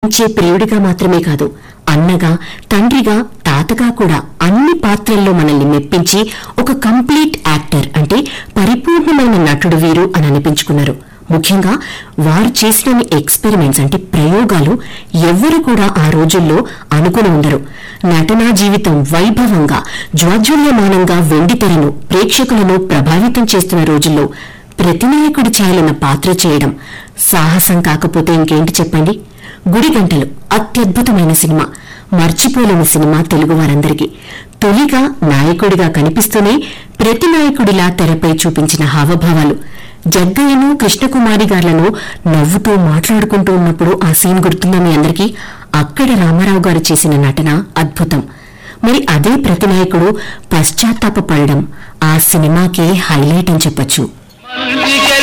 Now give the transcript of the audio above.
ఇచ్చే ప్రియుడిగా మాత్రమే కాదు అన్నగా తండ్రిగా తాతగా కూడా అన్ని పాత్రల్లో మనల్ని మెప్పించి ఒక కంప్లీట్ యాక్టర్ అంటే పరిపూర్ణమైన నటుడు వీరు అని అనిపించుకున్నారు ముఖ్యంగా వారు చేసిన ఎక్స్పెరిమెంట్స్ అంటే ప్రయోగాలు ఎవ్వరు కూడా ఆ రోజుల్లో అనుకుని ఉండరు నటనా జీవితం వైభవంగా జ్వాజ్వల్యమానంగా వెండితెరను ప్రేక్షకులను ప్రభావితం చేస్తున్న రోజుల్లో ప్రతినాయకుడి ఛాయలన్న పాత్ర చేయడం సాహసం కాకపోతే ఇంకేంటి చెప్పండి గుడి గంటలు అత్యద్భుతమైన సినిమా మర్చిపోలేని సినిమా తెలుగు వారందరికీ తొలిగా నాయకుడిగా కనిపిస్తూనే ప్రతి నాయకుడిలా తెరపై చూపించిన హావభావాలు జగ్గయ్యను కృష్ణకుమారి గారులను నవ్వుతూ మాట్లాడుకుంటూ ఉన్నప్పుడు ఆ సీన్ గుర్తుందా మీ అందరికీ అక్కడ రామారావు గారు చేసిన నటన అద్భుతం మరి అదే ప్రతినాయకుడు పశ్చాత్తాప పడడం ఆ సినిమాకే హైలైట్ అని చెప్పొచ్చు మందికి